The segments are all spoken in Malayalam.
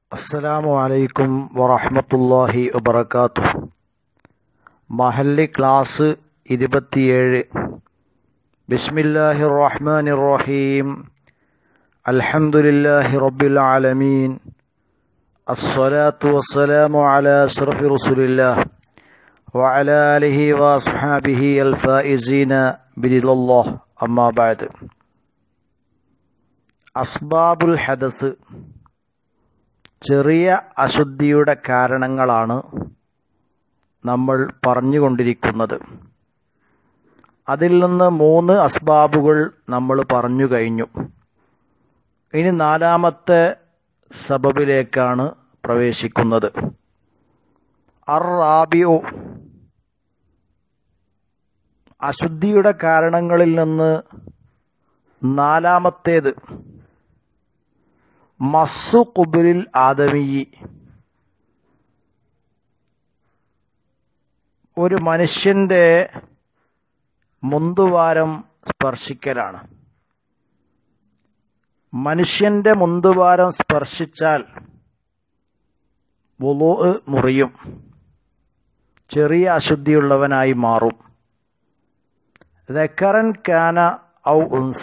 അസ്സലാമു അലൈക്കും വറഹ്മത്തുള്ളാഹി വബറകാതുഹു മഹല്ലി ക്ലാസ് ഇരുപത്തിയേഴ് ബിസ്മില്ലാഹിർ റഹ്മാനിർ റഹീം അൽഹംദുലില്ലാഹി റബ്ബിൽ ആലമീൻ അസ്സലാത്തു വസ്സലാമു അലാ അഷ്റഫി റസൂലില്ലാഹ് وعلى آله وأصحابه الفائزين برضا الله أما بعد അസ്ബാബുൽ ഹദസ് ചെറിയ അശുദ്ധിയുടെ കാരണങ്ങളാണ് നമ്മൾ പറഞ്ഞുകൊണ്ടിരിക്കുന്നത് അതിൽ നിന്ന് മൂന്ന് അസ്ബാബുകൾ നമ്മൾ പറഞ്ഞു കഴിഞ്ഞു ഇനി നാലാമത്തെ സബബിലേക്കാണ് പ്രവേശിക്കുന്നത് അർ റാബിയോ അശുദ്ധിയുടെ കാരണങ്ങളിൽ നിന്ന് നാലാമത്തേത് മസ്സു കുബുലിൽ ആദമിയി ഒരു മനുഷ്യന്റെ മുന്തുവാരം സ്പർശിക്കലാണ് മനുഷ്യന്റെ മുന്തുവാരം സ്പർശിച്ചാൽ വുളൂ മുറിയും ചെറിയ അശുദ്ധിയുള്ളവനായി മാറും ദക്കറൻ കാന ഔ ഉൻസ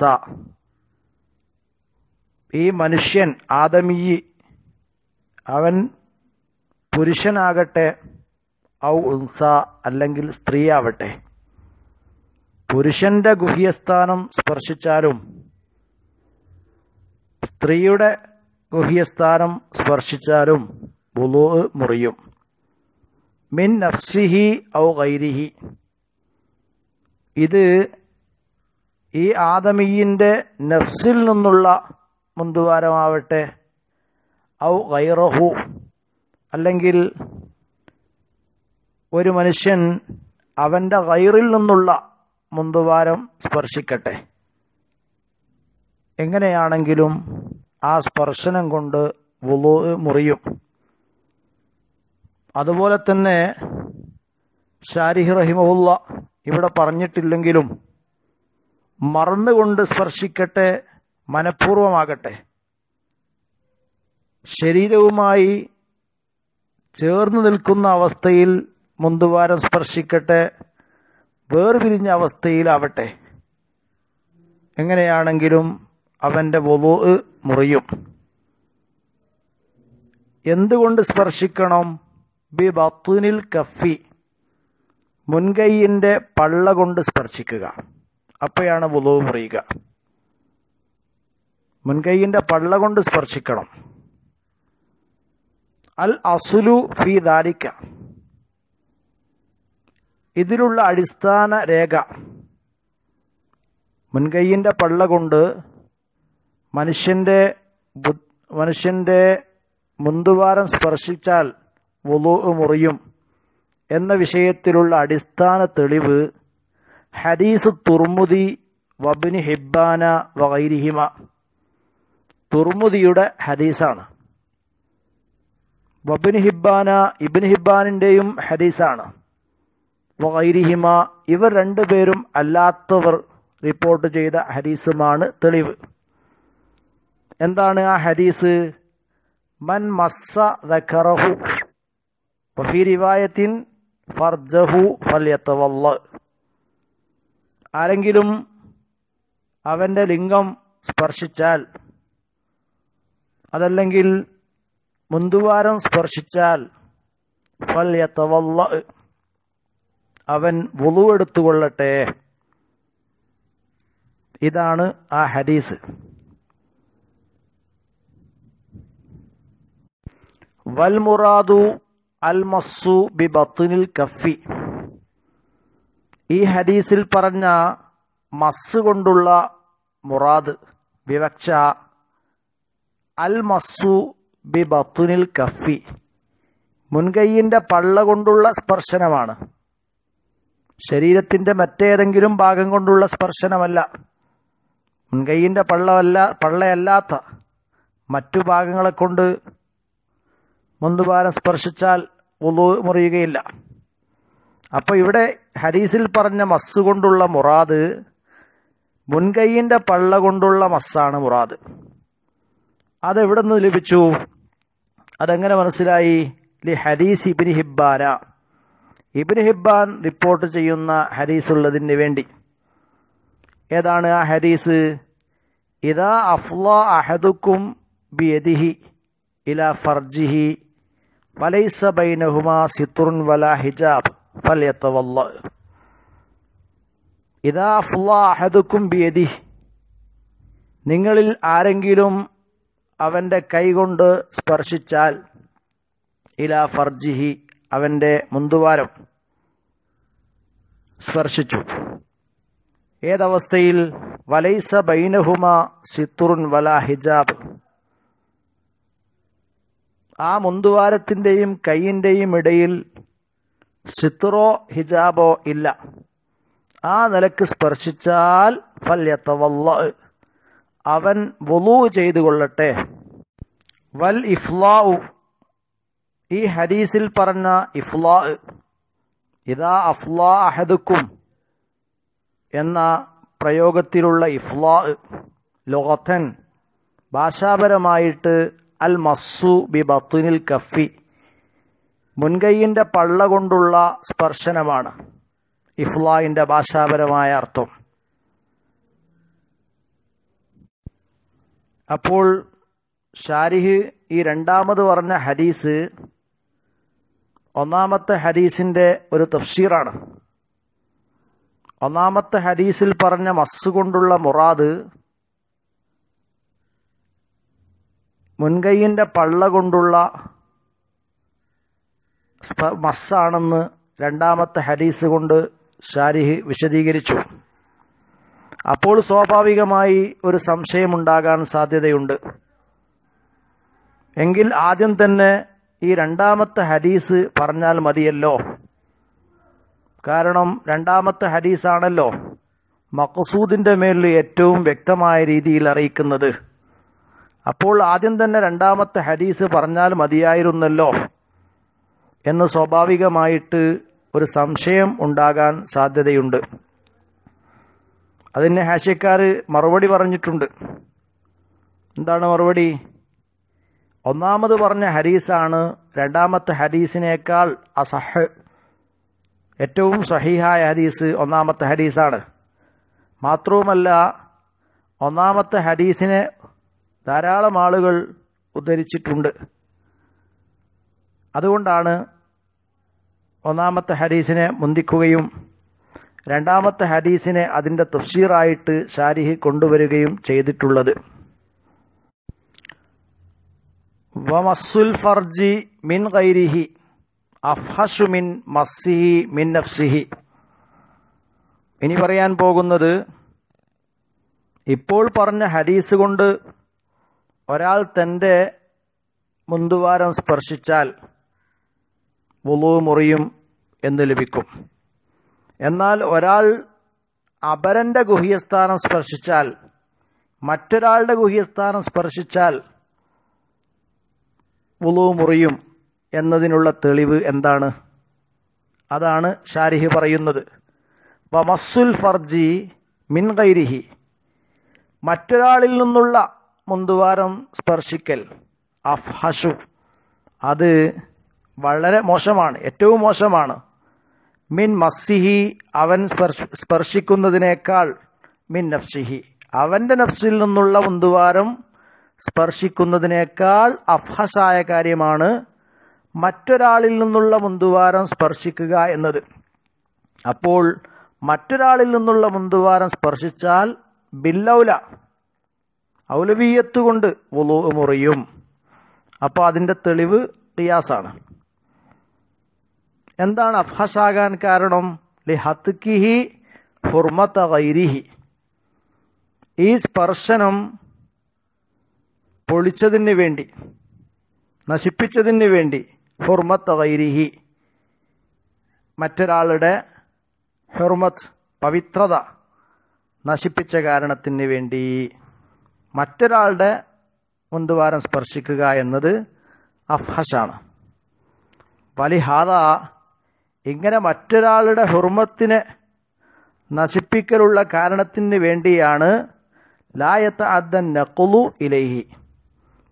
ഈ മനുഷ്യൻ ആദമീയി അവൻ പുരുഷനാകട്ടെ ഔ ഉൻസ അല്ലെങ്കിൽ സ്ത്രീയാവട്ടെ പുരുഷന്റെ ഗുഹ്യസ്ഥാനം സ്പർശിച്ചാലും സ്ത്രീയുടെ ഗുഹ്യസ്ഥാനം സ്പർശിച്ചാലും വുളൂ മുറിയും മിൻ നഫ്സിഹി ഔ ഗൈരിഹി ഇത് ഈ ആദമീയിന്റെ നഫ്സിൽ നിന്നുള്ള മുന്തുവാരമാവട്ടെ ഔ ഗൈറഹു അല്ലെങ്കിൽ ഒരു മനുഷ്യൻ അവന്റെ ഗൈറിൽ നിന്നുള്ള മുന്തുവാരം സ്പർശിക്കട്ടെ എങ്ങനെയാണെങ്കിലും ആ സ്പർശനം കൊണ്ട് വുളു മുറിയും അതുപോലെ തന്നെ ഷാരിഹ് റഹിമുള്ള ഇവിടെ പറഞ്ഞിട്ടില്ലെങ്കിലും മറന്നുകൊണ്ട് സ്പർശിക്കട്ടെ മനഃപൂർവമാകട്ടെ ശരീരവുമായി ചേർന്ന് നിൽക്കുന്ന അവസ്ഥയിൽ മുന്തുവാരം സ്പർശിക്കട്ടെ വേർപിരിഞ്ഞ അവസ്ഥയിലാവട്ടെ എങ്ങനെയാണെങ്കിലും അവന്റെ വൊലു മുറിയും എന്തുകൊണ്ട് സ്പർശിക്കണം ബി ബത്തുനിൽ കഫി മുൻകൈയിന്റെ പള്ള കൊണ്ട് സ്പർശിക്കുക അപ്പോഴാണ് വുളു മുറിയുക മുൻകൈയിന്റെ പള്ള കൊണ്ട് സ്പർശിക്കണം അൽ അസുലു ഫി ദാലിക്ക ഇതിലുള്ള അടിസ്ഥാന രേഖ മുൻകൈയിന്റെ പള്ള കൊണ്ട് മനുഷ്യന്റെ മനുഷ്യന്റെ മുന്തുവാരം സ്പർശിച്ചാൽ വുളു മുറിയും എന്ന വിഷയത്തിലുള്ള അടിസ്ഥാന തെളിവ് ഹദീസ് തുർമുദി വബിന് ഹിബാന വൈരിഹിമ തുർമുദിയുടെ ഹദീസാണ് വബിന് ഹിബാന ഇബിൻ ഹിബാനിന്റെയും ഹദീസാണ് വൈരിഹിമ ഇവർ രണ്ടുപേരും അല്ലാത്തവർ റിപ്പോർട്ട് ചെയ്ത ഹദീസുമാണ് തെളിവ് എന്താണ് ആ ഹദീസ് മൻ മസ്സ ദഖറഹു വഫി റിവായത്തിൻ ഫർജഹു ഫല്യത്തവല്ല ആരെങ്കിലും അവന്റെ ലിംഗം സ്പർശിച്ചാൽ അതല്ലെങ്കിൽ മുന്തുവാരം സ്പർശിച്ചാൽ ഫല്യത്തവല്ല അവൻ വുളു എടുത്തുകൊള്ളട്ടെ ഇതാണ് ആ ഹദീസ് വൽമുറാദു അൽ മസ്സു ബി ബത്തുനിൽ കഫി ഈ ഹദീസിൽ പറഞ്ഞ മസ് കൊണ്ടുള്ള മുറാദ് വിവക്ഷ അൽ മസ്സു ബി ബത്തുനിൽ കഫി മുൻകൈയിന്റെ പള്ള കൊണ്ടുള്ള സ്പർശനമാണ് ശരീരത്തിന്റെ മറ്റേതെങ്കിലും ഭാഗം കൊണ്ടുള്ള സ്പർശനമല്ല മുൻകൈയിന്റെ പള്ളമല്ല പള്ളയല്ലാത്ത മറ്റു ഭാഗങ്ങളെ കൊണ്ട് മുന്തുപാലം സ്പർശിച്ചാൽ ഉളു മുറിയുകയില്ല അപ്പൊ ഇവിടെ ഹരീസിൽ പറഞ്ഞ മസ് കൊണ്ടുള്ള മുറാദ് മുൻകൈയിന്റെ പള്ള കൊണ്ടുള്ള മസ്സാണ് മുറാദ് അതെവിടെ നിന്ന് ലഭിച്ചു അതെങ്ങനെ മനസ്സിലായി ലി ഹദീസ് ഇബിന് ഹിബ്ബാന ഇബിന് ഹിബ്ബാൻ റിപ്പോർട്ട് ചെയ്യുന്ന ഹദീസ് ഉള്ളതിന് വേണ്ടി ഏതാണ് ആ ഹദീസ് ഇതാ അഫ്ല അഹദുക്കും ബിയദിഹി ഇല ഫർജിഹി വലൈസ ബൈനഹുമാ സിത്തുറുൻ വല ഹിജാബ് ഫല്യത്തവല്ല ഇതാ അഫ്ല അഹദുക്കും ബിയദിഹി നിങ്ങളിൽ ആരെങ്കിലും അവന്റെ കൈകൊണ്ട് സ്പർശിച്ചാൽ ഇല ഫർജിഹി അവന്റെ മുന്തുവാരം സ്പർശിച്ചു ഏതവസ്ഥയിൽ വലൈസ ബൈനഹുമ സിത്തുറുൻ വല ഹിജാബ് ആ മുന്തുവാരത്തിന്റെയും കൈയിന്റെയും ഇടയിൽ സിത്തുറോ ഹിജാബോ ഇല്ല ആ നിലക്ക് സ്പർശിച്ചാൽ ഫല്യത്തവല്ല അവൻ വുളു ചെയ്തു കൊള്ളട്ടെ വൽ ഇഫ്ലാഉ ഈ ഹദീസിൽ പറഞ്ഞ ഇഫ്ലാ ഇതാ അഫ്ലാ അഹദുക്കും എന്ന പ്രയോഗത്തിലുള്ള ഇഫ്ലാ ലൊഹത്തൻ ഭാഷാപരമായിട്ട് അൽ മസ്സു ബി ബത്തുനിൽ കഫി മുൻകൈയിന്റെ പള്ള കൊണ്ടുള്ള സ്പർശനമാണ് ഇഫ്ലായിന്റെ ഭാഷാപരമായ അർത്ഥം അപ്പോൾ ഷാരിഹ് ഈ രണ്ടാമത് പറഞ്ഞ ഹദീസ് ഒന്നാമത്തെ ഹദീസിന്റെ ഒരു തഫ്സീറാണ് ഒന്നാമത്തെ ഹദീസിൽ പറഞ്ഞ മസ് കൊണ്ടുള്ള മുറാദ് മുൻകൈയിന്റെ പള്ള കൊണ്ടുള്ള മസ്സാണെന്ന് രണ്ടാമത്തെ ഹദീസ് കൊണ്ട് ഷാരിഹ് വിശദീകരിച്ചു അപ്പോൾ സ്വാഭാവികമായി ഒരു സംശയമുണ്ടാകാൻ സാധ്യതയുണ്ട് എങ്കിൽ ആദ്യം തന്നെ ഈ രണ്ടാമത്തെ ഹദീസ് പറഞ്ഞാൽ മതിയല്ലോ കാരണം രണ്ടാമത്തെ ഹദീസാണല്ലോ മഖസൂദിന്റെ മേലിൽ ഏറ്റവും വ്യക്തമായ രീതിയിൽ അറിയിക്കുന്നത് അപ്പോൾ ആദ്യം തന്നെ രണ്ടാമത്തെ ഹദീസ് പറഞ്ഞാൽ മതിയായിരുന്നല്ലോ എന്ന് സ്വാഭാവികമായിട്ട് ഒരു സംശയം ഉണ്ടാകാൻ സാധ്യതയുണ്ട് അതിന് ഹാഷ്യക്കാർ മറുപടി പറഞ്ഞിട്ടുണ്ട് എന്താണ് മറുപടി ഒന്നാമത് പറഞ്ഞ ഹദീസാണ് രണ്ടാമത്തെ ഹദീസിനേക്കാൾ അസഹ് ഏറ്റവും സഹിഹായ ഹദീസ് ഒന്നാമത്തെ ഹദീസാണ് മാത്രവുമല്ല ഒന്നാമത്തെ ഹദീസിനെ ധാരാളം ആളുകൾ ഉദ്ധരിച്ചിട്ടുണ്ട് അതുകൊണ്ടാണ് ഒന്നാമത്തെ ഹദീസിനെ മുന്തിക്കുകയും രണ്ടാമത്തെ ഹദീസിനെ അതിന്റെ തഫ്സീറായിട്ട് ഷാരിഹ് കൊണ്ടുവരികയും ചെയ്തിട്ടുള്ളത് വമസ്സുൽ ഫർജി മിൻ ഗൈരിഹി അഫ്ഹഷു മിൻ മസ്സിഹി മിൻ നഫ്സിഹി ഇനി പറയാൻ പോകുന്നത് ഇപ്പോൾ പറഞ്ഞ ഹദീസ് കൊണ്ട് ഒരാൾ തന്റെ മുന്തുവാരം സ്പർശിച്ചാൽ വുളു മുറിയും എന്ന് ലഭിക്കും എന്നാൽ ഒരാൾ അപരന്റെ ഗുഹ്യസ്ഥാനം സ്പർശിച്ചാൽ മറ്റൊരാളുടെ ഗുഹ്യസ്ഥാനം സ്പർശിച്ചാൽ വുളു മുറിയും എന്നതിനുള്ള തെളിവ് എന്താണ് അതാണ് ഷാരിഹ് പറയുന്നത് വമസ്സുൽ ഫർജി മിൻ ഗൈരിഹി മറ്റൊരാളിൽ നിന്നുള്ള മുന്തുവാരം സ്പർശിക്കൽ അഫ്ഹഷു അത് വളരെ മോശമാണ് ഏറ്റവും മോശമാണ് മിൻ മസ്സിഹി അവൻ സ്പർശിക്കുന്നതിനേക്കാൾ മിൻ നഫ്സിഹി അവന്റെ നഫ്സിൽ നിന്നുള്ള മുന്തുവാരം സ്പർശിക്കുന്നതിനേക്കാൾ അഫ്ഹസായ കാര്യമാണ് മറ്റൊരാളിൽ നിന്നുള്ള മുന്തുവാരം സ്പർശിക്കുക എന്നത് അപ്പോൾ മറ്റൊരാളിൽ നിന്നുള്ള മുന്തുവാരം സ്പർശിച്ചാൽ ബില്ലൗല ഔലവീയത്ത് കൊണ്ട് വുളു മുറിയും അപ്പോൾ അതിന്റെ തെളിവ് ഖിയാസാണ് എന്താണ് അഫ്ഹസാകാൻ കാരണം ലിഹത്കിഹി ഹുർമത്ത ഗൈരിഹി ഈ സ്പർശനം പൊളിച്ചതിന് വേണ്ടി നശിപ്പിച്ചതിന് വേണ്ടി ഹുർമത്ത് ഗൈരിഹി മറ്റൊരാളുടെ ഹുർമത്ത് പവിത്രത നശിപ്പിച്ച കാരണത്തിന് വേണ്ടി മറ്റൊരാളുടെ മുന്തുവാരം സ്പർശിക്കുക എന്നത് അഫ്ഹഷാണ് വലിഹാദ ഇങ്ങനെ മറ്റൊരാളുടെ ഹുർമത്തിനെ നശിപ്പിക്കലുള്ള കാരണത്തിന് വേണ്ടിയാണ് ലായത്ത അദ്ദൻ നക്കുലു ഇലൈഹി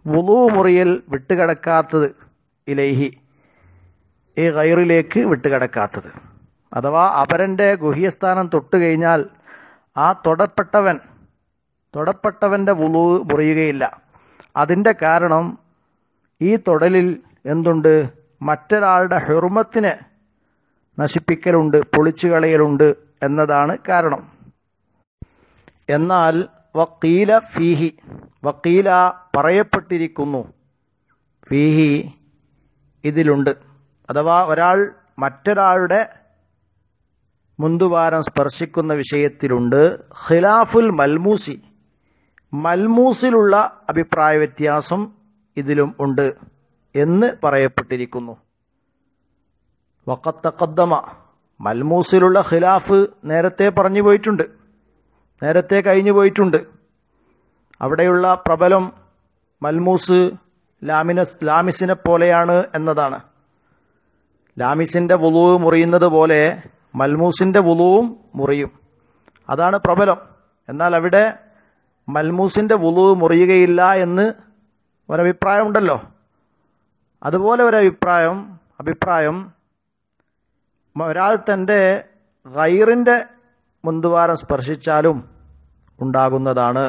വുളു മുറിയൽ വിട്ടുകിടക്കാത്തത് ഇലൈഹി ഈ ഗൈറിലേക്ക് വിട്ടുകിടക്കാത്തത് അഥവാ അവരൻ്റെ ഗുഹ്യസ്ഥാനം തൊട്ട് കഴിഞ്ഞാൽ ആ തൊടപ്പെട്ടവൻ തൊടപ്പെട്ടവൻ്റെ വുളു മുറിയുകയില്ല അതിൻ്റെ കാരണം ഈ തൊടലിൽ എന്തുണ്ട് മറ്റൊരാളുടെ ഹെറുമത്തിനെ നശിപ്പിക്കലുണ്ട് പൊളിച്ചു കളയലുണ്ട് എന്നതാണ് കാരണം എന്നാൽ വക്കീല ഫീഹി വക്കീല പറയപ്പെട്ടിരിക്കുന്നു ഫീഹി ഇതിലുണ്ട് അഥവാ ഒരാൾ മറ്റൊരാളുടെ മുന്തുവാരം സ്പർശിക്കുന്ന വിഷയത്തിലുണ്ട് ഖിലാഫുൽ മൽമൂസി മൽമൂസിലുള്ള അഭിപ്രായ വ്യത്യാസം ഇതിലും ഉണ്ട് എന്ന് പറയപ്പെട്ടിരിക്കുന്നു വക്കത്തക്കദ്ദമ മൽമൂസിലുള്ള ഖിലാഫ് നേരത്തെ പറഞ്ഞു പോയിട്ടുണ്ട് നേരത്തെ കഴിഞ്ഞു പോയിട്ടുണ്ട് അവിടെയുള്ള പ്രബലം മൽമൂസ് ലാമിന ലാമിസിനെ പോലെയാണ് എന്നതാണ് ലാമിസിന്റെ വുളുവ് മുറിയുന്നത് പോലെ മൽമൂസിന്റെ വുളുവും മുറിയും അതാണ് പ്രബലം എന്നാൽ അവിടെ മൽമൂസിന്റെ വുളുവ് മുറിയുകയില്ല എന്ന് ഒരഭിപ്രായമുണ്ടല്ലോ അതുപോലെ ഒരഭിപ്രായം അഭിപ്രായം ഒരാൾ തൻ്റെ ഗൈറിൻ്റെ മുന്തുവാരം സ്പർശിച്ചാലും ഉണ്ടാകുന്നതാണ്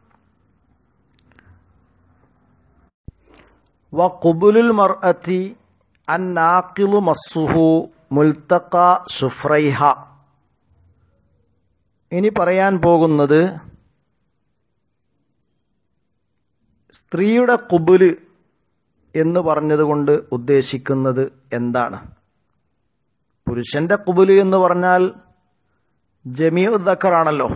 വ കുബുലുൽ മർഅത്തി അന്നാക്കിലു മസ്സുഹു മുൽത്തക്ക സുഫ്രൈഹ ഇനി പറയാൻ പോകുന്നത് സ്ത്രീയുടെ കുബുല് എന്ന് പറഞ്ഞതുകൊണ്ട് ഉദ്ദേശിക്കുന്നത് എന്താണ് പുരുഷന്റെ കുബുല് എന്ന് പറഞ്ഞാൽ ജമീഉദ്ദക്കറാണല്ലോ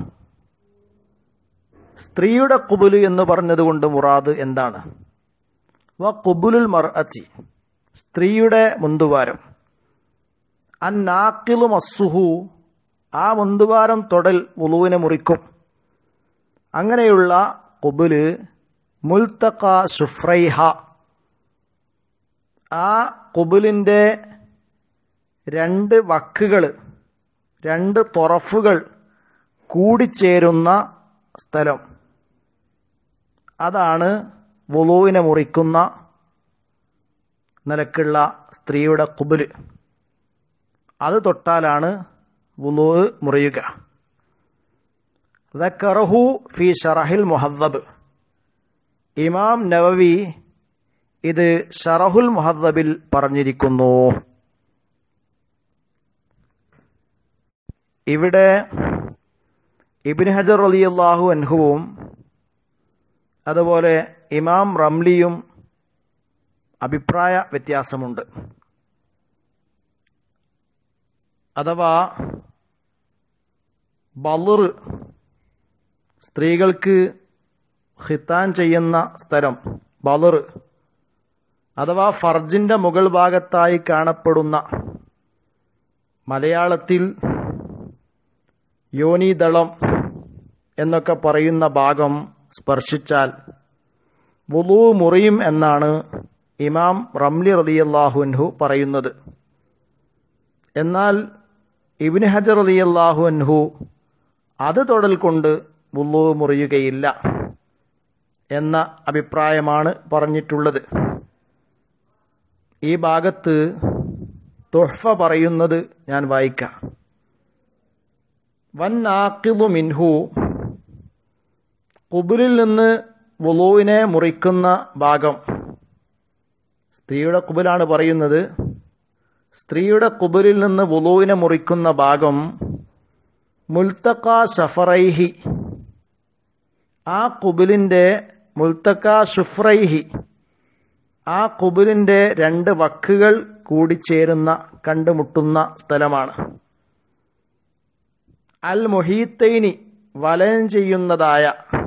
സ്ത്രീയുടെ കുബുല് എന്ന് പറഞ്ഞതുകൊണ്ട് മുറാദ് എന്താണ് വ കുബുലുൽ മർഅത്തി സ്ത്രീയുടെ മുന്തുവാരം അന്നാക്കിലു മസ്സുഹു ആ മുന്തുവാരം തൊടൽ ഉളുവിനെ മുറിക്കും അങ്ങനെയുള്ള കുബുല് മുൽത്തക്ക സുഫ്രൈഹ ആ കുബുലിൻ്റെ രണ്ട് വക്കുകൾ രണ്ട് തുറഫുകൾ കൂടിച്ചേരുന്ന സ്ഥലം അതാണ് വുളുവിനെ മുറിക്കുന്ന നിലക്കുള്ള സ്ത്രീയുടെ കുബുല് അത് തൊട്ടാലാണ് വുളു മുറിയുക ദക്കറഹു ഫി ഷറഹിൽ മുഹദ്ദബ് ഇമാം നവവി ഇത് ഷറഹുൽ മുഹദ്ദബിൽ പറഞ്ഞിരിക്കുന്നു ഇവിടെ ഇബിൻ ഹജർ അലിയല്ലാഹു അൻഹുവും അതുപോലെ ഇമാം റംലിയും അഭിപ്രായ വ്യത്യാസമുണ്ട് അഥവാ ബളുർ സ്ത്രീകൾക്ക് ഹിത്താൻ ചെയ്യുന്ന സ്ഥലം ബളുർ അഥവാ ഫർജിന്റെ മുകൾ ഭാഗത്തായി കാണപ്പെടുന്ന മലയാളത്തിൽ യോനിദളം എന്നൊക്കെ പറയുന്ന ഭാഗം സ്പർശിച്ചാൽ വുളു മുറിയും എന്നാണ് ഇമാം റംലി റലിയല്ലാഹുൻഹു പറയുന്നത് എന്നാൽ ഇബിന് ഹജർ റലിയല്ലാഹുൻഹു അത് തൊടൽ കൊണ്ട് വുളു മുറിയുകയില്ല എന്ന അഭിപ്രായമാണ് പറഞ്ഞിട്ടുള്ളത് ഈ ഭാഗത്ത് തുഹ്ഫ പറയുന്നത് ഞാൻ വായിക്കാം വൻ ആക്കിബു മിൻഹു കുബുലിൽ നിന്ന് വുളുവിനെ മുറിക്കുന്ന ഭാഗം സ്ത്രീയുടെ കുബുലാണ് പറയുന്നത് സ്ത്രീയുടെ കുബുലിൽ നിന്ന് വുളുവിനെ മുറിക്കുന്ന ഭാഗം മുൽത്തക്ക സഫറൈഹി ആ കുബുലിന്റെ മുൽത്തക്ക സുഫ്രൈഹി ആ കുബുലിന്റെ രണ്ട് വക്കുകൾ കൂടിച്ചേരുന്ന കണ്ടുമുട്ടുന്ന സ്ഥലമാണ് അൽ മൊഹീത്തൈനി വലയം ചെയ്യുന്നതായ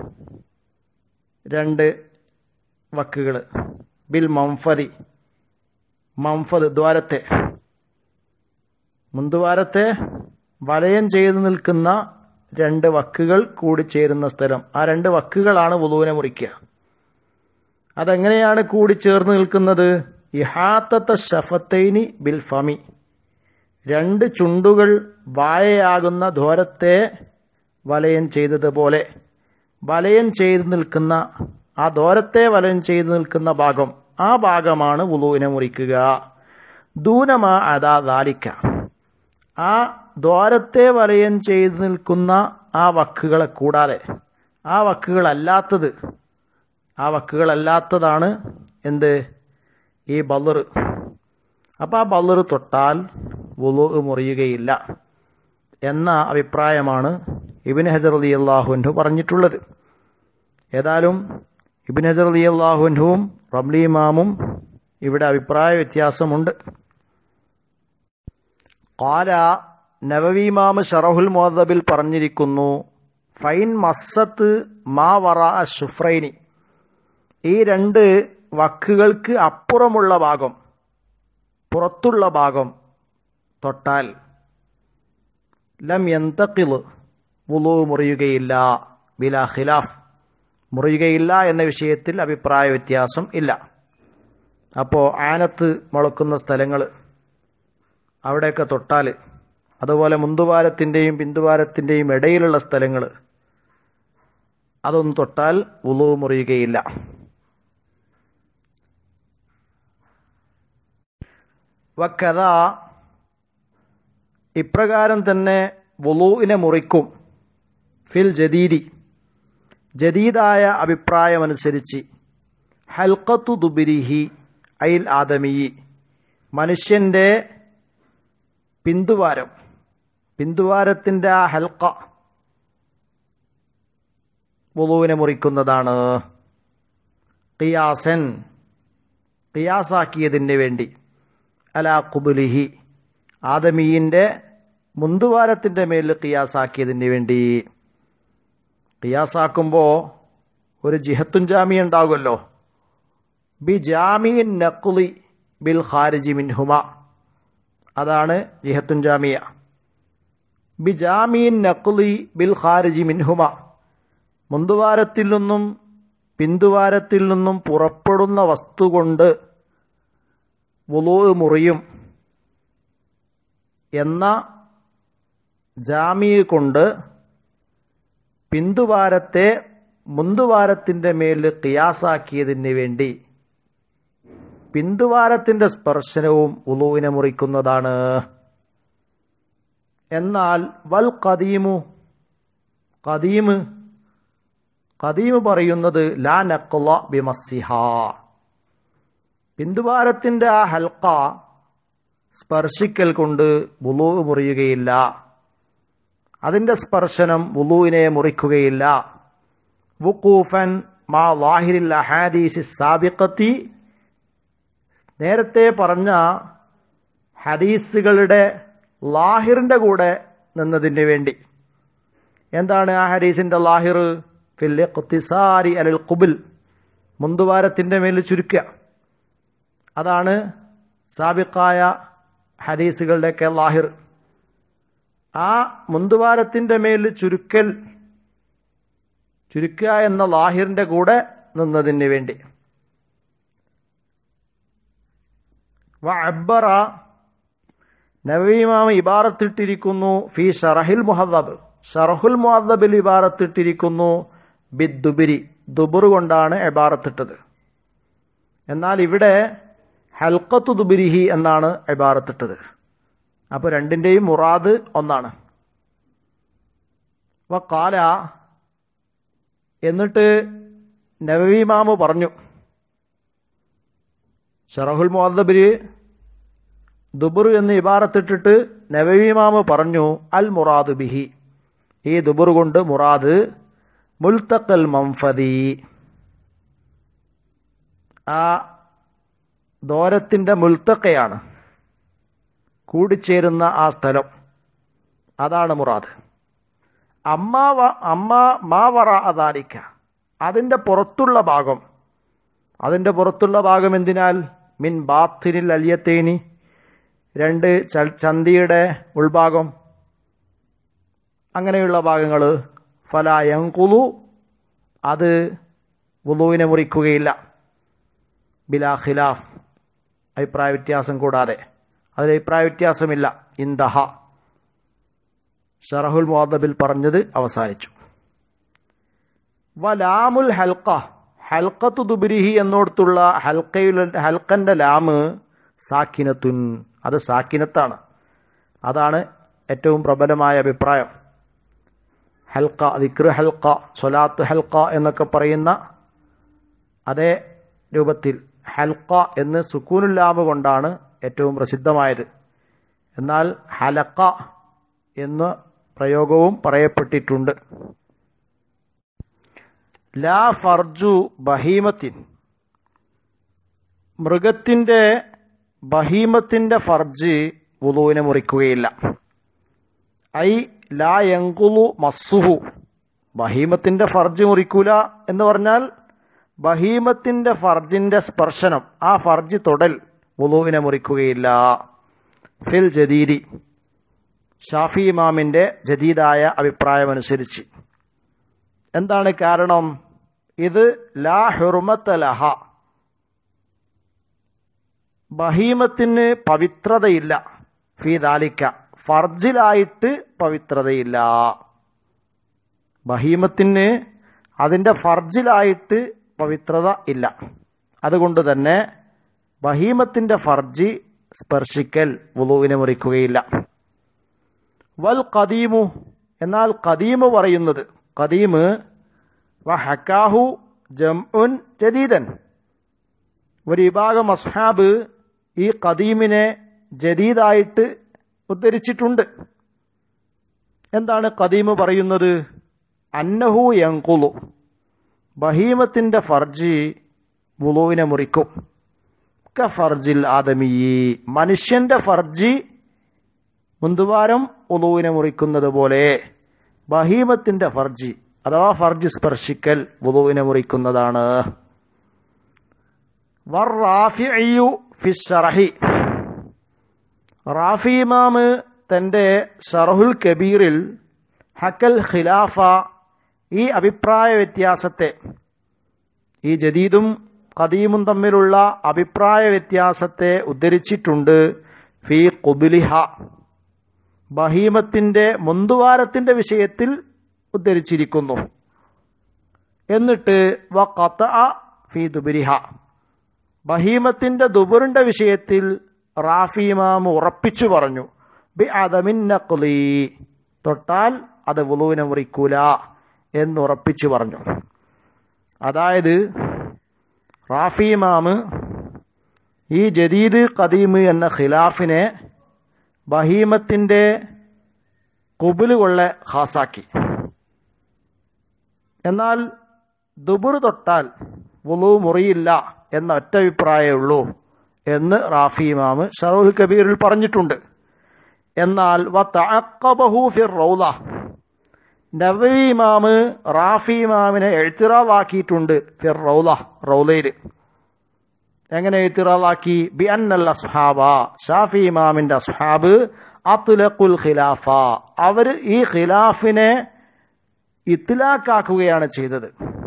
രണ്ട് വക്കുകൾ ബിൽ മംഫരി മംഫദ് ദ്വാരത്തെ മുന്തുവാരത്തെ വലയം ചെയ്തു നിൽക്കുന്ന രണ്ട് വക്കുകൾ കൂടിച്ചേരുന്ന സ്ഥലം ആ രണ്ട് വക്കുകളാണ് വുളുവിനെ മുറിക്കുക അതെങ്ങനെയാണ് കൂടിച്ചേർന്ന് നിൽക്കുന്നത് ഇഹാത്തത്ത ഷഫത്തൈനി ബിൽ ഫമി രണ്ട് ചുണ്ടുകൾ വായയാകുന്ന ദ്വാരത്തെ വലയം ചെയ്തതുപോലെ വലയം ചെയ്തു നിൽക്കുന്ന ആ ദോരത്തെ വലയം ചെയ്തു നിൽക്കുന്ന ഭാഗം ആ ഭാഗമാണ് വുളുവിനെ മുറിക്കുക ദൂനമ അതാ ദാലിക്ക ആ ദ്വാരത്തെ വലയം ചെയ്തു നിൽക്കുന്ന ആ വക്കുകളെ കൂടാതെ ആ വക്കുകളല്ലാത്തത് ആ വക്കുകളല്ലാത്തതാണ് എന്ത് ഈ ബല്ലർ അപ്പം ആ ബല്ലർ തൊട്ടാൽ വുളു മുറിയുകയില്ല എന്ന അഭിപ്രായമാണ് ഇബിൻ ഹജർ അലി അള്ളാഹുൻഹു പറഞ്ഞിട്ടുള്ളത് ഏതായാലും ഇബിൻ ഹജർ അലി അള്ളാഹുൻഹുവും റംലി ഇമാമും ഇവിടെ അഭിപ്രായ വ്യത്യാസമുണ്ട് കാല നവവി ഇമാമ് ഷറഹുൽ മുഹദബിൽ പറഞ്ഞിരിക്കുന്നു ഫൈൻ മസ്സത്ത് മാ വറ ഷുഫ്രൈനി ഈ രണ്ട് വക്കുകൾക്ക് അപ്പുറമുള്ള ഭാഗം പുറത്തുള്ള ഭാഗം തൊട്ടാൽ ലം യന്തക്കിള് വുളു മുറിയുകയില്ല ബിലാ ഖിലാഫ് മുറിയുകയില്ല എന്ന വിഷയത്തിൽ അഭിപ്രായ വ്യത്യാസം ഇല്ല അപ്പോൾ ആനത്ത് മുളക്കുന്ന സ്ഥലങ്ങൾ അവിടെയൊക്കെ തൊട്ടാൽ അതുപോലെ മുന്തുവാരത്തിൻ്റെയും പിന്തുവാരത്തിൻ്റെയും ഇടയിലുള്ള സ്ഥലങ്ങൾ അതൊന്നും തൊട്ടാൽ ഉളു മുറിയുകയില്ല വക്കഥ ഇപ്രകാരം തന്നെ വുളുവിനെ മുറിക്കും ഫിൽ ജദീദി ജദീദായ അഭിപ്രായമനുസരിച്ച് ഹൽക്കത്തു ദുബിരിഹി ഐൽ ആദമിയി മനുഷ്യന്റെ പിന്തുവാരം പിന്തുവാരത്തിന്റെ ആ ഹൽക്ക വുളുവിനെ മുറിക്കുന്നതാണ് ഖിയാസൻ ഖിയാസാക്കിയതിന് വേണ്ടി അലാ കുബുലിഹി ആദമീന്റെ മുന്തുവാരത്തിന്റെ മേലിൽ ഖിയാസാക്കിയതിന് വേണ്ടി ഖിയാസാക്കുമ്പോൾ ഒരു ജിഹത്തുൻ ജാമി ഉണ്ടാകുമല്ലോ ബി ജാമിൻ നക്കുലി ബിൽ ഖാരിജി മിൻഹുമ അതാണ് ജിഹത്തുൻ ജാമിയ ബി ജാമീൻ നക്കുലി ബിൽ ഖാരിജി മിൻഹുമ മുന്തുവാരത്തിൽ നിന്നും പിന്തുവാരത്തിൽ നിന്നും പുറപ്പെടുന്ന വസ്തു കൊണ്ട് വുളു മുറിയും എന്ന ജാമി കൊണ്ട് പിന്തുവാരത്തെ മുന്തുവാരത്തിന്റെ മേൽ കിയാസാക്കിയതിന് വേണ്ടി പിന്തുവാരത്തിന്റെ സ്പർശനവും ഉളുവിനെ മുറിക്കുന്നതാണ് എന്നാൽ വൽ കദീമു കദീമ് കദീമ് പറയുന്നത് ലാ നക്കുള ബിമസിഹ പിന്തുവാരത്തിന്റെ ആ ഹൽക്ക സ്പർശിക്കൽ കൊണ്ട് വുളു മുറിയുകയില്ല അതിന്റെ സ്പർശനം വുളുവിനെ മുറിക്കുകയില്ല വുക്കൂഫൻ മാ ലാഹിരിൽ അഹാദീസി സാബിക്കത്തി നേരത്തെ പറഞ്ഞ ഹദീസുകളുടെ ലാഹിറിന്റെ കൂടെ നിന്നതിന് വേണ്ടി എന്താണ് ആ ഹദീസിന്റെ ലാഹിർ ഫില്ലിഖ്തിസാരി അലൽ കുബിൽ മുന്തുവാരത്തിന്റെ മേൽ ചുരുക്കുക അതാണ് സാബിക്കായ ഹദീസുകളുടെയൊക്കെ ലാഹിർ ആ മുന്തുവാരത്തിന്റെ മേൽ ചുരുക്കൽ ചുരുക്കുക എന്ന ലാഹിറിന്റെ കൂടെ നിന്നതിന് വേണ്ടി വഅബ്ബറ നവീമാമ ഇബാറത്തിട്ടിരിക്കുന്നു ഫി ഷറഹിൽ മുഹദബ് ഷറഹുൽ മുഹദബിൽ ഇബാറത്തിട്ടിരിക്കുന്നു ബിദ്ദുബിരി ദുബുർ കൊണ്ടാണ് ഇബാറത്തിട്ടത് എന്നാൽ ഇവിടെ ഹൽക്കത്തു ദുബിരിഹി എന്നാണ് ഇബാറത്തിട്ടത് അപ്പോൾ രണ്ടിൻ്റെയും മുറാദ് ഒന്നാണ് വ കാല എന്നിട്ട് നവീമാമ് പറഞ്ഞു ഷറഹുൽ മുഹദ്ദബിര് ദുബുർ എന്ന് ഇബാറത്തിട്ടിട്ട് നവീമാമ് പറഞ്ഞു അൽ മുറാദ് ബിഹി ഈ ദുബുർ കൊണ്ട് മുറാദ് മുൽത്തക്കൽ മംഫദി ആ ദോരത്തിന്റെ മുൽത്തക്കയാണ് കൂടിച്ചേരുന്ന ആ സ്ഥലം അതാണ് മുറാദ് അമ്മ അമ്മ മാ വറ അതാരിക്ക അതിന്റെ പുറത്തുള്ള ഭാഗം അതിന്റെ പുറത്തുള്ള ഭാഗം എന്തിനാൽ മിൻ ബാത്തിനിൽ അലിയത്തേനി രണ്ട് ചന്തിയുടെ ഉൾഭാഗം അങ്ങനെയുള്ള ഭാഗങ്ങൾ ഫലായങ്കുലു അത് വുളുവിനെ മുറിക്കുകയില്ല ബിലാ ഖിലാഫ് അഭിപ്രായ വ്യത്യാസം കൂടാതെ അതിൽ അഭിപ്രായ വ്യത്യാസമില്ല ഇന്ദഹ ഷറഹുൽ മുഹദബിൽ പറഞ്ഞത് അവസാനിച്ചു വലാമുൽ ഹൽക്ക ഹൽക്കത്തു ദുബിരിഹി എന്നോടത്തുള്ള ഹൽക്കയിൽ ഹൽക്കന്റെ ലാമ് സാക്കിനത്തുൻ അത് സാക്കിനത്താണ് അതാണ് ഏറ്റവും പ്രബലമായ അഭിപ്രായം ഹൽക്ക ദിക്ർ ഹൽക്ക സൊലാത്ത് ഹൽക്ക എന്നൊക്കെ പറയുന്ന അതേ രൂപത്തിൽ ഹൽക്ക എന്ന് സുക്കൂനുല്ലാമ് കൊണ്ടാണ് ഏറ്റവും പ്രസിദ്ധമായത് എന്നാൽ ഹലക്ക എന്ന പ്രയോഗവും പറയപ്പെട്ടിട്ടുണ്ട് ലാ ഫർജു ബഹീമത്തിൻ മൃഗത്തിന്റെ ബഹീമത്തിന്റെ ഫർജ് വുളുവിനെ മുറിക്കുകയില്ല ഐ ലാ യങ്കുലു മസ്സുഹു ബഹീമത്തിന്റെ ഫർജ് മുറിക്കൂല എന്ന് പറഞ്ഞാൽ ബഹീമത്തിന്റെ ഫർജിന്റെ സ്പർശനം ആ ഫർജ് തൊടൽ വുളുവിനെ മുറിക്കുകയില്ല ഫിൽ ജദീദി ഷാഫി ഇമാമിന്റെ ജദീദായ അഭിപ്രായമനുസരിച്ച് എന്താണ് കാരണം ഇത് ലാ ഹുർമത്ത ലഹ ബഹീമത്തിന് പവിത്രതയില്ല ഫീ ദാലിക്ക ഫർജിലായിട്ട് പവിത്രതയില്ല ബഹീമത്തിന് അതിന്റെ ഫർജിലായിട്ട് പവിത്രത ഇല്ല അതുകൊണ്ട് തന്നെ ബഹീമത്തിന്റെ ഫർജി സ്പർശിക്കൽ വുളുവിനെ മുറിക്കുകയില്ല വൽ കദീമു എന്നാൽ കദീമ് പറയുന്നത് കദീമ് വഹക്കാഹു ജംഉൻ ജദീദൻ ഒരു വിഭാഗം അസ്ഹാബ് ഈ കദീമിനെ ജദീദായിട്ട് ഉദ്ധരിച്ചിട്ടുണ്ട് എന്താണ് കദീമ് പറയുന്നത് അന്നഹു യങ്കുളു ബഹീമത്തിന്റെ ഫർജി വുളുവിനെ മുറിക്കും ക ഫർജിൽ ആദമീ മനുഷ്യന്റെ ഫർജി മുന്തുവാരം ഉളുവിനെ മുറിക്കുന്നത് പോലെ ബഹീമത്തിന്റെ ഫർജി അഥവാ ഫർജി സ്പർശിക്കൽ വുളുവിനെ മുറിക്കുന്നതാണ് വറാഫിഉ ഫിശ്ശറഹി റാഫി ഇമാമ് തന്റെ ഷറഹുൽ കബീറിൽ ഹക്കൽ ഖിലാഫ ഈ അഭിപ്രായ വ്യത്യാസത്തെ ഈ ജദീദും ഖദീമും തമ്മിലുള്ള അഭിപ്രായ വ്യത്യാസത്തെ ഉദ്ധരിച്ചിട്ടുണ്ട് ഫി കുബിലിഹ ബഹീമത്തിന്റെ മുന്തുവാരത്തിന്റെ വിഷയത്തിൽ ഉദ്ധരിച്ചിരിക്കുന്നു എന്നിട്ട് വ ഖത്ത ഫി ദുബിരിഹ ബഹീമത്തിന്റെ ദുബുറിന്റെ വിഷയത്തിൽ റാഫി ഇമാം ഉറപ്പിച്ചു പറഞ്ഞു ബി അദമിൻ നഖ്ലി തൊട്ടാൽ അത് വുളുവിനെ മുറിക്കൂല എന്ന് ഉറപ്പിച്ചു പറഞ്ഞു അതായത് റാഫി ഇമാമ് ഈ ജദീദ് ഖദീം എന്ന ഖിലാഫിനെ ബഹീമത്തിന്റെ കുബുല് കൊള്ളെ ഖാസാക്കി എന്നാൽ ദുബുർ തൊട്ടാൽ വുളു മുറിയില്ല എന്ന ഒറ്റ അഭിപ്രായമേ ഉള്ളൂ എന്ന് റാഫി ഇമാമ് ഷറൂൽ കബീറിൽ പറഞ്ഞിട്ടുണ്ട് എന്നാൽ വത്തഅഖബഹു ഫിർ റൗള നവവി ഇമാമ് റാഫി ഇമാമിനെ എഴുത്തിറാവാക്കിയിട്ടുണ്ട് ഫിർ റൗള റൗലയിൽ എങ്ങനെ എഴുത്തിറാവാക്കി ബി അന്നൽ അസ്ഹാബ ഷാഫി ഇമാമിന്റെ അസ്ഹാബ് അത്തുലഖുൽ ഖിലാഫ അവർ ഈ ഖിലാഫിനെ ഇത്തിലാക്കാക്കുകയാണ് ചെയ്തത്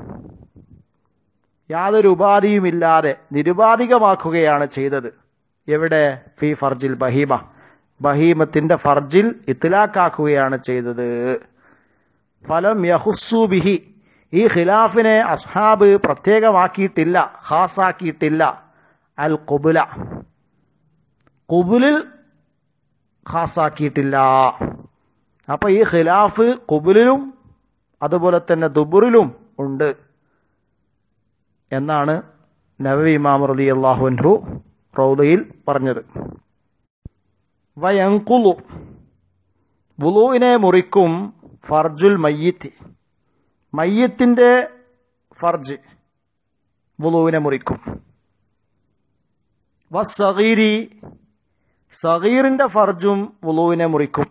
യാതൊരു ഉപാധിയുമില്ലാതെ നിരുപാധികമാക്കുകയാണ് ചെയ്തത് എവിടെ ഫി ഫർജിൽ ബഹീമ ബഹീമത്തിന്റെ ഫർജിൽ ഇത്തിലാക്കാക്കുകയാണ് ചെയ്തത് ഫലം യഹുസു ബിഹി ഈ ഖിലാഫിനെ അസ്ഹാബ് പ്രത്യേകമാക്കിയിട്ടില്ല ഖാസാക്കിയിട്ടില്ല അൽ കുബുല കുബുലിൽ ഖാസാക്കിയിട്ടില്ല അപ്പൊ ഈ ഖിലാഫ് കുബുലിലും അതുപോലെ തന്നെ ദുബുറിലും ഉണ്ട് എന്നാണ് നബി ഇമാം റലി അള്ളാഹുൻഹു റൗദയിൽ പറഞ്ഞത് വയങ്കുളു വുളുവിനെ മുറിക്കും ഫർജുൽ മയ്യത്തി മയ്യത്തിന്റെ ഫർജ് വുളുവിനെ മുറിക്കും വസഗീരി സഗീറിന്റെ ഫർജും വുളുവിനെ മുറിക്കും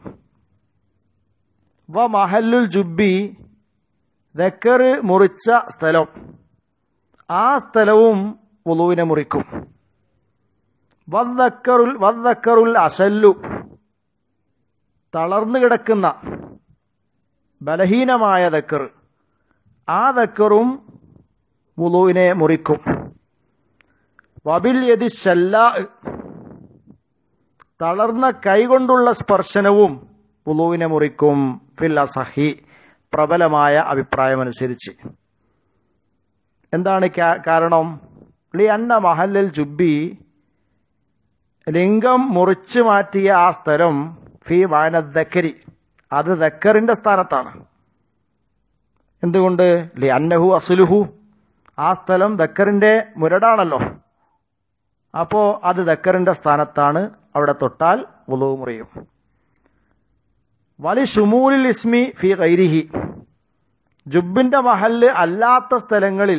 വ മഹല്ലുൽ ജുബി ദക്കറ് മുറിച്ച സ്ഥലം ആ സ്ഥലവും വുളുവിനെ മുറിക്കും വദ്ദക്കറുൽ വദ്ദക്കറുൽ അസല്ലു തളർന്നു കിടക്കുന്ന ബലഹീനമായ ദക്കർ ആ ദക്കറും വുളുവിനെ മുറിക്കും വബിൽ യതി ശല്ലാ തളർന്ന കൈകൊണ്ടുള്ള സ്പർശനവും വുളുവിനെ മുറിക്കും ഫിൽ അസഹി പ്രബലമായ അഭിപ്രായമനുസരിച്ച് എന്താണ് കാ- കാരണം ലി അന്ന മഹല്ലൽ ജുബി ലിംഗം മുറിച്ചു മാറ്റിയ ആ സ്ഥലം ഫി വായന ദക്കരി അത് ദക്കറിന്റെ സ്ഥാനത്താണ് എന്തുകൊണ്ട് ലി അന്നഹു അസുലുഹു ആ സ്ഥലം ദക്കറിന്റെ മുരടാണല്ലോ അപ്പോ അത് ദക്കറിന്റെ സ്ഥാനത്താണ് അവിടെ തൊട്ടാൽ വുളു മുറിയും വലി ഷുമൂലിൽ ഇസ്മി ഫി ഗൈരിഹി ജുബിന്റെ മഹല്ല് അല്ലാത്ത സ്ഥലങ്ങളിൽ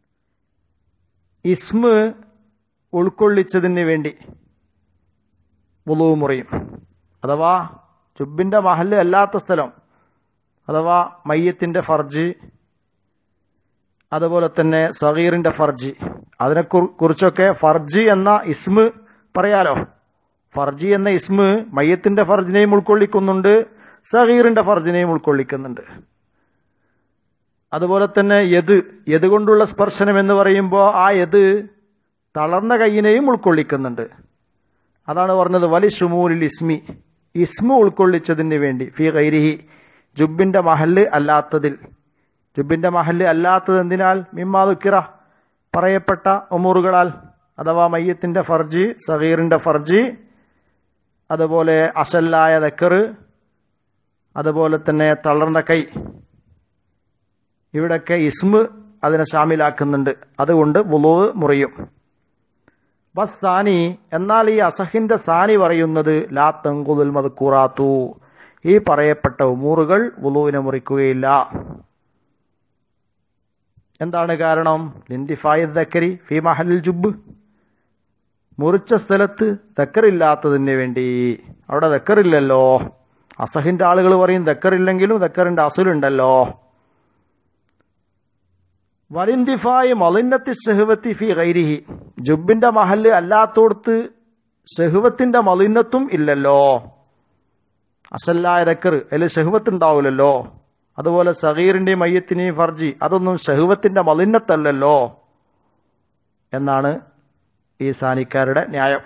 ഇസ്മ് ഉൾക്കൊള്ളിച്ചതിന് വേണ്ടി വുളു മുറിയും അഥവാ ജുബിന്റെ മഹല്ല് അല്ലാത്ത സ്ഥലം അഥവാ മയ്യത്തിന്റെ ഫർജ് അതുപോലെ തന്നെ സഗീറിന്റെ ഫർജി അതിനെ കുർ- കുറിച്ചൊക്കെ ഫർജി എന്ന ഇസ്മ് പറയാലോ ഫർജി എന്ന ഇസ്മ് മയ്യത്തിന്റെ ഫർജിനെയും ഉൾക്കൊള്ളിക്കുന്നുണ്ട് സഗീറിന്റെ ഫർജിനെയും ഉൾക്കൊള്ളിക്കുന്നുണ്ട് അതുപോലെ തന്നെ യദ് യദ് കൊണ്ടുള്ള സ്പർശനം എന്ന് പറയുമ്പോൾ ആ യദ് തളർന്ന കൈയിനെയും ഉൾക്കൊള്ളിക്കുന്നുണ്ട് അതാണ് പറഞ്ഞത് വലി ഷുമൂലിൽ ഇസ്മി ഇസ്മു ഉൾക്കൊള്ളിച്ചതിന് വേണ്ടി ഫി ഗൈരിഹി ജുബിന്റെ മഹല്ല് അല്ലാത്തതിൽ ജുബിന്റെ മഹല്ല് അല്ലാത്തത് എന്തിനാൽ മിമ്മാതുക്കിറ പറയപ്പെട്ട ഉമൂറുകളാൽ അഥവാ മയ്യത്തിന്റെ ഫർജി സഗീറിന്റെ ഫർജി അതുപോലെ അസല്ലായ ദക്കറ് അതുപോലെ തന്നെ തളർന്ന കൈ ഇവിടൊക്കെ ഇസ്മ് അതിനെ ഷാമിലാക്കുന്നുണ്ട് അതുകൊണ്ട് വുളു മുറിയും ബസ് സാനി എന്നാൽ ഈ അസഹിന്റെ സാനി പറയുന്നത് ലാ തങ്കുതുൽ മദ്കൂറാത്തു ഈ പറയപ്പെട്ട ഉമൂറുകൾ വുളുവിനെ മുറിക്കുകയില്ല എന്താണ് കാരണം ലിന്തിഫായി ദക്കരി ഫി മഹലിൽ ജുബ് മുറിച്ച സ്ഥലത്ത് ദക്കറില്ലാത്തതിന് വേണ്ടി അവിടെ ദക്കറില്ലല്ലോ അസഹിന്റെ ആളുകൾ പറയും ദക്കറില്ലെങ്കിലും ദക്കറിന്റെ അസുലുണ്ടല്ലോ വലിന്തിഫായി മലിന്നത്തി ഷെഹുവത്തി ഫി ഗൈരിഹി ജുബിന്റെ മഹല്ല് അല്ലാത്തോടത്ത് ഷെഹുവത്തിന്റെ മലിന്നത്തും ഇല്ലല്ലോ അസല്ലായ ദക്കർ അതിൽ ഷെഹുവത്ത് ഉണ്ടാവില്ലല്ലോ അതുപോലെ സഗീറിന്റെയും മയ്യത്തിന്റെയും ഫർജി അതൊന്നും ഷഹുവത്തിന്റെ മലിന്നത്തല്ലല്ലോ എന്നാണ് ഈ സാനിക്കാരുടെ ന്യായം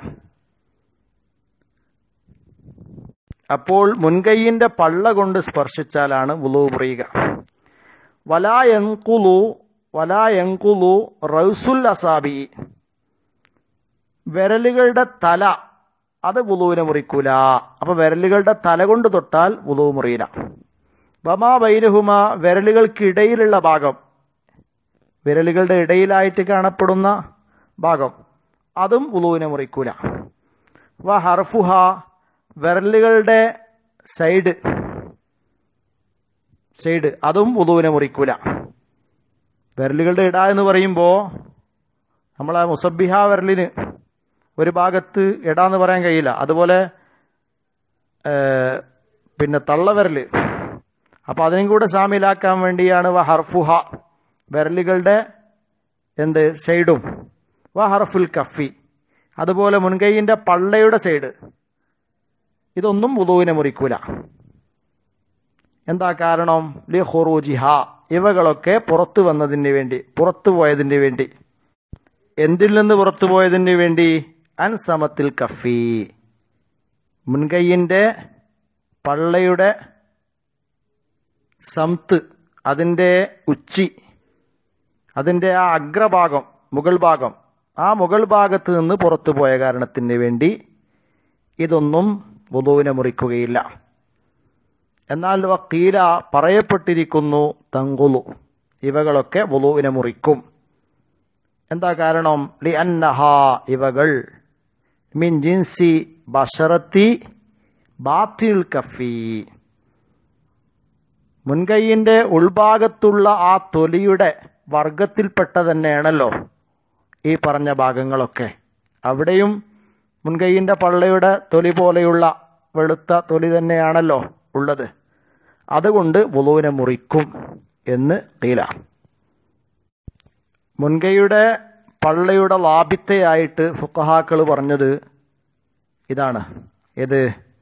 അപ്പോൾ മുൻകൈയിന്റെ പള്ള കൊണ്ട് സ്പർശിച്ചാലാണ് വുളു മുറിയുക വലാ എങ്കുലു വലാ എങ്കുലു റൗസുൽ അസാബി വിരലുകളുടെ തല അത് വുളുവിനെ മുറിക്കൂല അപ്പൊ വിരലുകളുടെ തല കൊണ്ട് തൊട്ടാൽ വുളു മുറിയില്ല വമാ ബൈനഹുമ വിരലുകൾക്കിടയിലുള്ള ഭാഗം വിരലുകളുടെ ഇടയിലായിട്ട് കാണപ്പെടുന്ന ഭാഗം അതും ഉളുവിനെ മുറിക്കൂല വ ഹർഫുഹ വിരലുകളുടെ സൈഡ് സൈഡ് അതും ഉളുവിനെ മുറിക്കൂല വിരലുകളുടെ ഇട എന്ന് പറയുമ്പോൾ നമ്മളെ മുസബിഹ വിരലിന് ഒരു ഭാഗത്ത് ഇട എന്ന് പറയാൻ കഴിയില്ല അതുപോലെ ഏഹ്, പിന്നെ തള്ളവിരല് അപ്പൊ അതിനും കൂടെ ഷാമിലാക്കാൻ വേണ്ടിയാണ് വ ഹർഫുഹ വിരലുകളുടെ എന്ത് സൈഡും വ ഹർഫുൽ കഫി അതുപോലെ മുൻകൈയിന്റെ പള്ളയുടെ സൈഡ് ഇതൊന്നും വുളുവിനെ മുറിക്കൂല എന്താ കാരണം ലി ഹുറൂജിഹ ഇവകളൊക്കെ പുറത്തു വന്നതിന് വേണ്ടി പുറത്തു പോയതിന് വേണ്ടി എന്തിൽ നിന്ന് പുറത്തു പോയതിന് വേണ്ടി അൻസമത്തിൽ കഫി മുൻകൈയിന്റെ പള്ളയുടെ സംത്ത് അതിന്റെ ഉച്ചി അതിന്റെ ആ അഗ്രഭാഗം മുകൾ ഭാഗം ആ മുകൾ ഭാഗത്ത് നിന്ന് പുറത്തു പോയ കാരണത്തിന് വേണ്ടി ഇതൊന്നും വുളുവിനെ മുറിക്കുകയില്ല എന്നാൽ വക്കീല പറയപ്പെട്ടിരിക്കുന്നു തങ്കുലു ഇവകളൊക്കെ വുളുവിനെ മുറിക്കും എന്താ കാരണം ലി അന്നഹ ഇവകൾ മിൻ ജിൻസി ബഷറത്തി ബാത്തിൽ കഫി മുൻകൈയിന്റെ ഉൾഭാഗത്തുള്ള ആ തൊലിയുടെ വർഗത്തിൽപ്പെട്ട തന്നെയാണല്ലോ ഈ പറഞ്ഞ ഭാഗങ്ങളൊക്കെ അവിടെയും മുൻകൈയിന്റെ പള്ളയുടെ തൊലി പോലെയുള്ള വെളുത്ത തൊലി തന്നെയാണല്ലോ ഉള്ളത് അതുകൊണ്ട് വുളുവിനെ മുറിക്കും എന്ന് കീല മുൻകൈയുടെ പള്ളയുടെ ലാഭിത്തയായിട്ട് ഫുക്കഹാക്കൾ പറഞ്ഞത് ഇതാണ് ഏത്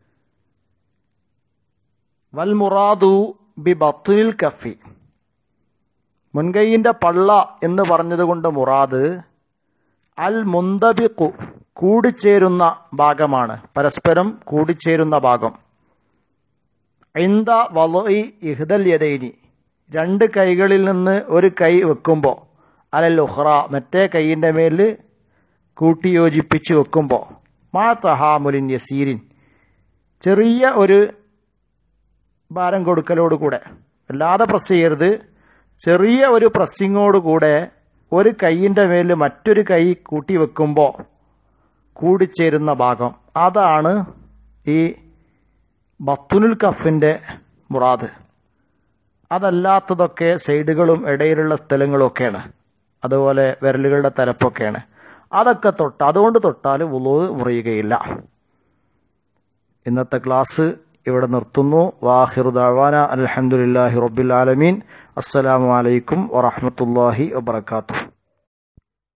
വൽ മുറാദു ബി ബത്തുനിൽ കഫി മുൻകൈയിന്റെ പള്ള എന്ന് പറഞ്ഞതുകൊണ്ട് മുറാദ് അൽ മുന്തബിഖു കൂടിച്ചേരുന്ന ഭാഗമാണ് പരസ്പരം കൂടിച്ചേരുന്ന ഭാഗം ഇന്ത വലഇ ഇഹ്ദൽ യദൈനി രണ്ട് കൈകളിൽ നിന്ന് ഒരു കൈ വെക്കുമ്പോൾ അലൽ ഉഹ്റ മറ്റേ കൈയിൻ്റെ മേൽ കൂട്ടിയോജിപ്പിച്ച് വെക്കുമ്പോൾ മാ തഹാമുലിൻ യസീരിൻ ചെറിയ ഒരു ഭാരം കൊടുക്കലോട് കൂടെ അല്ലാതെ പ്രസ് ചെയ്യരുത് ചെറിയ ഒരു പ്രസ്സിങ്ങോട് കൂടെ ഒരു കൈയിൻ്റെ മേൽ മറ്റൊരു കൈ കൂട്ടി വെക്കുമ്പോൾ കൂടിച്ചേരുന്ന ഭാഗം അതാണ് ഈ ബത്തുനുൽ കഫിൻ്റെ മുറാദ് അതല്ലാത്തതൊക്കെ സൈഡുകളും ഇടയിലുള്ള സ്ഥലങ്ങളും ഒക്കെയാണ് അതുപോലെ വിരലുകളുടെ തലപ്പൊക്കെയാണ് അതൊക്കെ തൊട്ട് അതുകൊണ്ട് തൊട്ടാൽ ഉളു മുറിയുകയില്ല ഇന്നത്തെ ക്ലാസ് ഇവിടെ നിർത്തുന്നു വാഹിറു ദാവാന അലഹമുല്ലാഹി റബ്ബിൽ ആലമീൻ അസ്സലാമു അലൈക്കും വറഹമത്തല്ലാഹി വബർക്കാത്തു